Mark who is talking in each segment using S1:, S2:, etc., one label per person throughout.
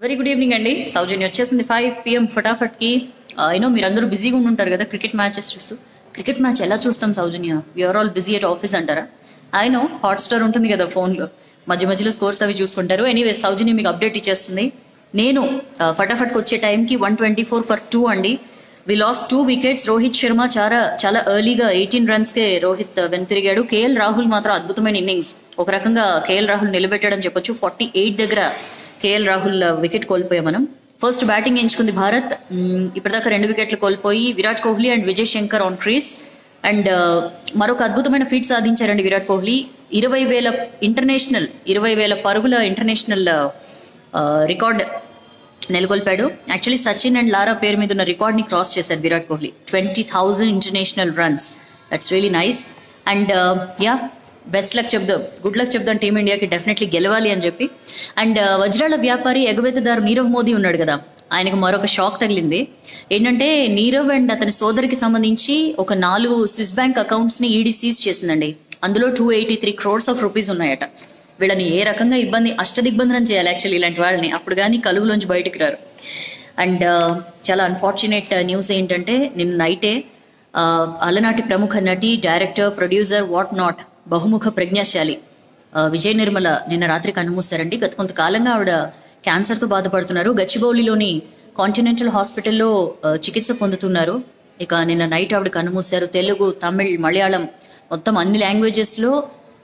S1: very good evening అండి సౌజన్య వచ్చేసింది five PM ఫటాఫట్కి you know మీరు అందరూ బిజీగా ఉంటారు కదా క్రికెట్ మ్యాచెస్ చూస్తూ క్రికెట్ మ్యాచ్ ఎలా చూస్తాం Soujanya you are all busy at office అంటారా ఆయన హాట్స్టార్ ఉంటుంది కదా ఫోన్లో మధ్య మధ్యలో స్కోర్స్ అవి చూసుకుంటారు ఎనీవే సౌజన్య మీకు అప్డేట్ ఇచ్చేస్తుంది నేను ఆ, ఫటాఫట్కి వచ్చే టైంకి one twenty four for two అండి we loss two wickets Rohit Sharma చాలా చాలా ఎర్లీగా ఎయిటీన్ రన్స్కే రోహిత్ వెనుతిరిగాడు కేఎల్ రాహుల్ మాత్రం అద్భుతమైన ఇన్నింగ్స్ ఒక రకంగా కేఎల్ రాహుల్ నిలబెట్టాడని చెప్పొచ్చు ఫార్టీ ఎయిట్ దగ్గర కేఎల్ రాహుల్ వికెట్ కోల్పోయాం మనం ఫస్ట్ బ్యాటింగ్ ఎంచుకుంది భారత్ మ్మ్, ఇప్పటిదాకా రెండు వికెట్లు కోల్పోయి Virat Kohli and Vijay Shankar on crease and మరొక అద్భుతమైన ఫీట్ సాధించారండి విరాట్ కోహ్లీ ఇరవై వేల ఇంటర్నేషనల్ ఇరవై వేల పరుగుల ఇంటర్నేషనల్ రికార్డ్ నెలకొల్పాడు యాక్చువల్లీ సచిన్ అండ్ లారా పేరు మీద ఉన్న రికార్డ్ని క్రాస్ చేశారు Virat Kohli twenty thousand international runs that's really nice and ya best luck చెప్దాం గుడ్ లక్ చెప్దాం టీమిండియాకి డెఫినెట్లీ గెలవాలి అని చెప్పి అండ్ వజ్రాల వ్యాపారి ఎగవేతదారు నీరవ్ మోదీ ఉన్నాడు కదా ఆయనకు మరొక షాక్ తగిలింది ఏంటంటే నీరవ్ అండ్ అతని సోదరికి సంబంధించి ఒక నాలుగు స్విస్ బ్యాంక్ అకౌంట్స్ని ఈడీ సీజ్ చేసిందండి అందులో two eighty three crores of rupees ఉన్నాయట వీళ్ళని ఏ రకంగా ఇబ్బంది అష్టదిగ్బంధనం చేయాలి యాక్చువల్లీ ఇలాంటి వాళ్ళని అప్పుడు కానీ కలుగులోంచి బయటకు రారు అండ్ చాలా అన్ఫార్చునేట్ న్యూస్ ఏంటంటే నిన్న నైటే ఆ, అలనాటి ప్రముఖ నటి డైరెక్టర్ ప్రొడ్యూసర్ వాట్ నాట్ బహుముఖ ప్రజ్ఞాశాలి ఆ, విజయ నిర్మల నిన్న రాత్రి కన్నుమూశారండి గత కొంతకాలంగా ఆవిడ క్యాన్సర్తో బాధపడుతున్నారు గచ్చిబౌలిలోని కాంటినెంటల్ హాస్పిటల్లో ఆ, చికిత్స పొందుతున్నారు ఇక నిన్న నైట్ ఆవిడ కన్నుమూశారు తెలుగు తమిళ్ మలయాళం మొత్తం అన్ని లాంగ్వేజెస్లో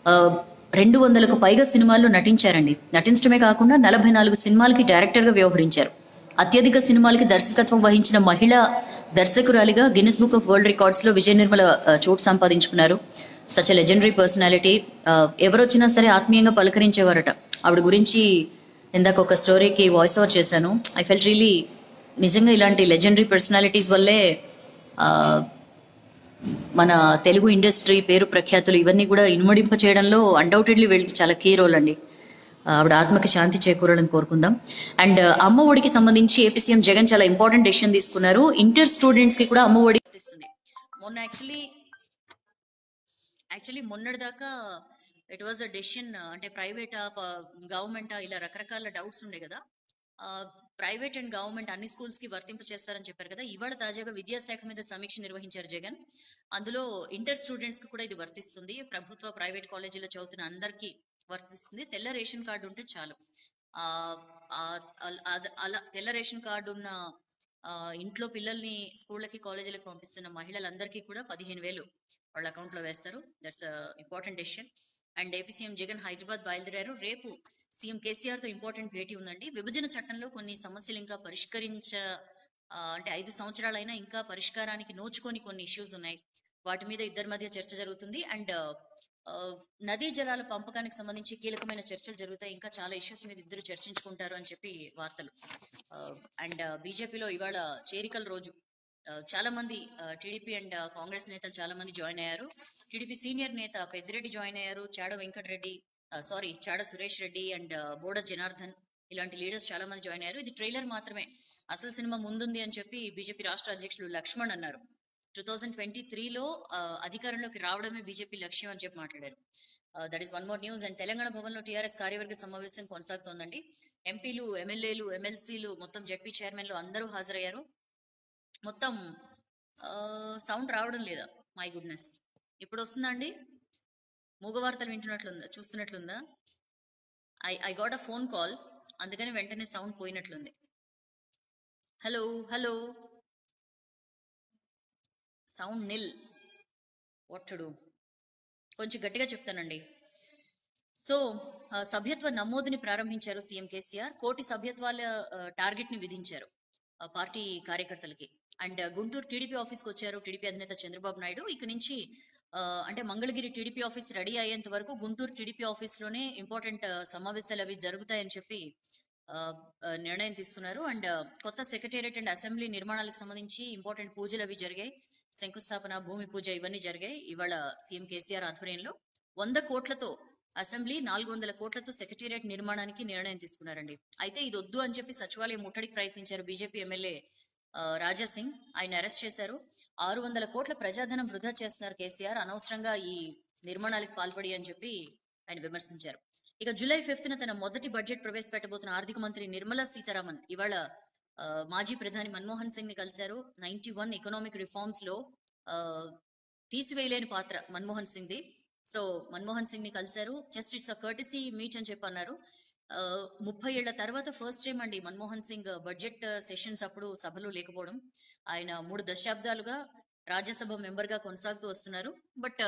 S1: రెండు వందలకు పైగా సినిమాల్లో నటించారండి నటించడమే కాకుండా నలభై నాలుగు సినిమాలకి డైరెక్టర్గా వ్యవహరించారు అత్యధిక సినిమాలకి దర్శకత్వం వహించిన మహిళా దర్శకురాలిగా గిన్నిస్ బుక్ ఆఫ్ వరల్డ్ రికార్డ్స్లో విజయ నిర్మల ఆ, చోటు సంపాదించుకున్నారు సచ్ లెజెండరీ పర్సనాలిటీ ఎవరొచ్చినా సరే ఆత్మీయంగా పలకరించేవారట ఆవిడ గురించి ఇందాక ఒక స్టోరీకి వాయిస్ ఓవర్ చేశాను ఐ ఫెల్ట్ రియలీ నిజంగా ఇలాంటి లెజెండరీ పర్సనాలిటీస్ వల్లే ఆ, మన తెలుగు ఇండస్ట్రీ పేరు ప్రఖ్యాతులు ఇవన్నీ కూడా ఇనుమడింప చేయడంలో అన్డౌటెడ్లీ వీళ్ళకి చాలా కీ రోల్ అండి ఆవిడ ఆత్మకి శాంతి చేకూరాలని కోరుకుందాం అండ్ అమ్మ ఒడికి సంబంధించి ఏపీ సీఎం జగన్ చాలా ఇంపార్టెంట్ డెసిషన్ తీసుకున్నారు ఇంటర్ స్టూడెంట్స్ కి కూడా అమ్మ ఒడి ఇస్తుంది మొన్న యాక్చువల్లీ యాక్చువల్లీ మొన్నటిదాకా ఇట్ వాజ్ అ డెసిషన్ అంటే ప్రైవేటా గవర్నమెంటా ఇలా రకరకాల డౌట్స్ ఉండే కదా ప్రైవేట్ అండ్ గవర్నమెంట్ అన్ని స్కూల్స్ కి వర్తింప చేస్తారని చెప్పారు కదా ఇవాళ తాజాగా విద్యాశాఖ మీద సమీక్ష నిర్వహించారు జగన్ అందులో ఇంటర్ స్టూడెంట్స్ కి కూడా ఇది వర్తిస్తుంది ప్రభుత్వ ప్రైవేట్ కాలేజీలో చదువుతున్న అందరికీ వర్తిస్తుంది తెల్ల రేషన్ కార్డు ఉంటే చాలు ఆ, ఆ, అల- అద- అలా తెల్ల రేషన్ కార్డు ఉన్న ఆ, ఇంట్లో పిల్లల్ని స్కూళ్ళకి కాలేజీలకు పంపిస్తున్న మహిళలందరికీ కూడా పదిహేను వేలు వాళ్ళ account లో వేస్తారు that's important decision and AP CM Jagan Hyderabad బయలుదేరారు రేపు సీఎం కేసీఆర్ తో ఇంపార్టెంట్ భేటీ ఉందండి విభజన చట్టంలో కొన్ని సమస్యలు ఇంకా పరిష్కరించ ఆ, అంటే ఐదు సంవత్సరాలైనా ఇంకా పరిష్కారానికి నోచుకొని కొన్ని ఇష్యూస్ ఉన్నాయి వాటి మీద ఇద్దరి మధ్య చర్చ జరుగుతుంది అండ్ నదీ జలాల పంపకానికి సంబంధించి కీలకమైన చర్చలు జరుగుతాయి ఇంకా చాలా ఇష్యూస్ మీద ఇద్దరు చర్చించుకుంటారు అని చెప్పి వార్తలు అండ్ బీజేపీలో ఇవాళ చేరికల రోజు ఆ, చాలా మంది టీడీపీ అండ్ కాంగ్రెస్ నేతలు చాలా మంది జాయిన్ అయ్యారు టీడీపీ సీనియర్ నేత పెద్దిరెడ్డి జాయిన్ అయ్యారు చాడ వెంకటరెడ్డి సారీ చాడ సురేష్ రెడ్డి అండ్ బోడ జనార్దన్ ఇలాంటి లీడర్స్ చాలా మంది జాయిన్ అయ్యారు ఇది ట్రైలర్ మాత్రమే అసలు సినిమా ముందుంది అని చెప్పి బీజేపీ రాష్ట్ర అధ్యక్షులు లక్ష్మణ్ అన్నారు టూ థౌజండ్ ట్వంటీ త్రీలో అధికారంలోకి రావడమే బీజేపీ లక్ష్యం అని చెప్పి మాట్లాడారు that is one more news and Telangana భవన్లో టీఆర్ఎస్ కార్యవర్గ సమావేశం కొనసాగుతోందండి ఎంపీలు ఎమ్మెల్యేలు ఎమ్మెల్సీలు మొత్తం జడ్పీ చైర్మన్లు అందరూ హాజరయ్యారు మొత్తం సౌండ్ రావడం లేదా మై గుడ్నెస్ ఇప్పుడు వస్తుందా అండి మూగవార్తలు వింటున్నట్లుందా చూస్తున్నట్లుందా I I got a phone call అందుకని వెంటనే సౌండ్ పోయినట్లుంది హలో హలో సౌండ్ నిల్ ఒట్టడు కొంచెం గట్టిగా చెప్తానండి సో ఆ, సభ్యత్వ నమోదుని ప్రారంభించారు సీఎం కేసీఆర్ కోటి సభ్యత్వాల ఆ, టార్గెట్ ని విధించారు ఆ, పార్టీ కార్యకర్తలకి అండ్ గుంటూరు టీడీపీ ఆఫీస్కి వచ్చారు టీడీపీ అధినేత చంద్రబాబు నాయుడు ఇక నుంచి ఆ, అంటే మంగళగిరి టీడీపీ ఆఫీస్ రెడీ అయ్యేంత వరకు గుంటూరు టీడీపీ ఆఫీస్లోనే ఇంపార్టెంట్ సమావేశాలు అవి జరుగుతాయని చెప్పి ఆ, ఆ, నిర్ణయం తీసుకున్నారు అండ్ కొత్త సెక్రటేరియట్ అండ్ అసెంబ్లీ నిర్మాణాలకు సంబంధించి ఇంపార్టెంట్ పూజలు అవి జరిగాయి శంకుస్థాపన భూమి పూజ ఇవన్నీ జరిగాయి ఇవాళ సీఎం కేసీఆర్ ఆధ్వర్యంలో వంద కోట్లతో అసెంబ్లీ నాలుగు వందల కోట్లతో సెక్రటేరియట్ నిర్మాణానికి నిర్ణయం తీసుకున్నారండి అయితే ఇది వద్దు అని చెప్పి సచివాలయం ముట్టడికి ప్రయత్నించారు బీజేపీ ఎమ్మెల్యే ఆ, రాజా సింగ్ ఆయన అరెస్ట్ చేశారు ఆరు వందల కోట్ల ప్రజాధనం వృధా చేస్తున్నారు కేసీఆర్ అనవసరంగా ఈ నిర్మాణాలకు పాల్పడి అని చెప్పి ఆయన విమర్శించారు ఇక జూలై ఫిఫ్త్ న తన మొదటి బడ్జెట్ ప్రవేశపెట్టబోతున్న ఆర్థిక మంత్రి నిర్మలా సీతారామన్ ఇవాళ ఆ, మాజీ ప్రధాని మన్మోహన్ సింగ్ ని కలిశారు నైన్టీ వన్ ఎకనామిక్ రిఫార్మ్స్ లో ఆ, తీసివేయలేని పాత్ర మన్మోహన్ సింగ్ ది సో మన్మోహన్ సింగ్ ని కలిశారు just it's a courtesy meet అని చెప్పి అన్నారు ఆ, ముప్పై ఏళ్ల తర్వాత ఫస్ట్ టైం అండి మన్మోహన్ సింగ్ బడ్జెట్ సెషన్స్ అప్పుడు సభలో లేకపోవడం ఆయన మూడు దశాబ్దాలుగా రాజ్యసభ మెంబర్ గా కొనసాగుతూ వస్తున్నారు బట్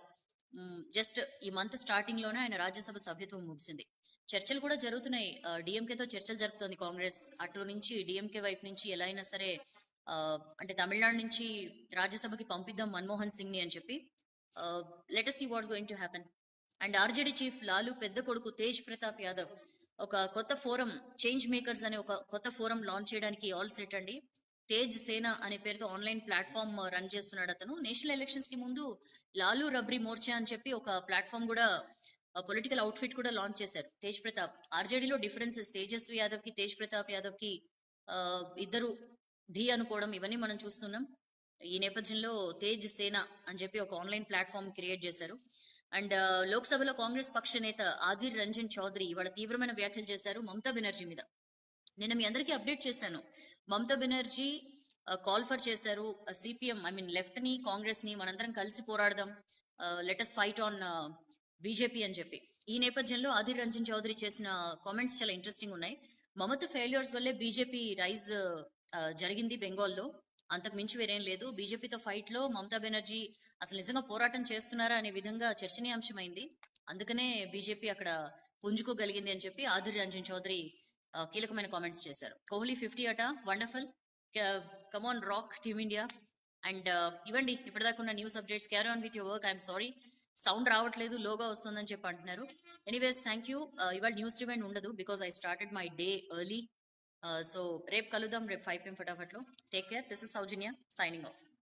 S1: జస్ట్ ఈ మంత్ స్టార్టింగ్ లోనే ఆయన రాజ్యసభ సభ్యత్వం ముగిసింది చర్చలు కూడా జరుగుతున్నాయి డిఎంకేతో చర్చలు జరుపుతోంది కాంగ్రెస్ అటు నుంచి డిఎంకే వైపు నుంచి ఎలా అయినా సరే ఆ, అంటే తమిళనాడు నుంచి రాజ్యసభకి పంపిద్దాం మన్మోహన్ సింగ్ ని అని చెప్పి letter see what's going to happen and RJD chief Lalu పెద్ద కొడుకు తేజ్ ప్రతాప్ యాదవ్ ఒక కొత్త ఫోరం చేంజ్ మేకర్స్ అనే ఒక కొత్త ఫోరం లాంచ్ చేయడానికి ఆల్ సెట్ అండి తేజ్ సేన అనే పేరుతో ఆన్లైన్ ప్లాట్ఫామ్ రన్ చేస్తున్నాడు అతను నేషనల్ ఎలక్షన్స్ కి ముందు లాలు రబ్రీ మోర్చా అని చెప్పి ఒక ప్లాట్ఫామ్ కూడా పొలిటికల్ అవుట్ఫిట్ కూడా లాంచ్ చేశారు తేజ్ ప్రతాప్ ఆర్జేడీలో డిఫరెన్సెస్ తేజస్వి యాదవ్ కి తేజ్ ప్రతాప్ యాదవ్ కి ఆ, ఇద్దరు ఢీ అనుకోవడం ఇవన్నీ మనం చూస్తున్నాం ఈ నేపథ్యంలో తేజ్ సేన అని చెప్పి ఒక ఆన్లైన్ ప్లాట్ఫామ్ క్రియేట్ చేశారు అండ్ లోక్సభలో కాంగ్రెస్ పక్ష నేత ఆదిర్ రంజన్ చౌదరి ఇవాళ తీవ్రమైన వ్యాఖ్యలు చేశారు మమతా బెనర్జీ మీద నిన్న మీ అందరికీ అప్డేట్ చేశాను మమతా బెనర్జీ కాల్ ఫర్ చేశారు సిపిఎం ఐ మీన్ లెఫ్ట్ ని కాంగ్రెస్ ని మనందరం కలిసి పోరాడదాం లెటస్ ఫైట్ ఆన్ బీజేపీ అని చెప్పి ఈ నేపథ్యంలో ఆదిర్ రంజన్ చౌదరి చేసిన కామెంట్స్ చాలా ఇంట్రెస్టింగ్ ఉన్నాయి మమత ఫెయిల్యూర్స్ వల్లే బీజేపీ రైజ్ జరిగింది బెంగాల్లో అంతకు మించి వేరేం లేదు బీజేపీతో ఫైట్ లో మమతా బెనర్జీ అసలు నిజంగా పోరాటం చేస్తున్నారా అనే విధంగా చర్చనీయాంశమైంది అందుకనే బీజేపీ అక్కడ పుంజుకోగలిగింది అని చెప్పి ఆదిర్ రంజన్ చౌదరి ఆ, కీలకమైన కామెంట్స్ చేశారు కోహ్లీ ఫిఫ్టీ అట wonderful come on rock team India and ఇవ్వండి ఇప్పటిదాకా ఉన్న news updates carry on with your work I'm sorry sound రావట్లేదు లోగా వస్తుందని చెప్పి అంటున్నారు ఎనీవేస్ థ్యాంక్ యూ ఇవాళ న్యూస్ డివెంట్ ఉండదు because I started my day early so రేపు కలుద్దాం రేపు ఫైవ్ పిఎం ఫటాఫట్లో take care this is Soujanya signing of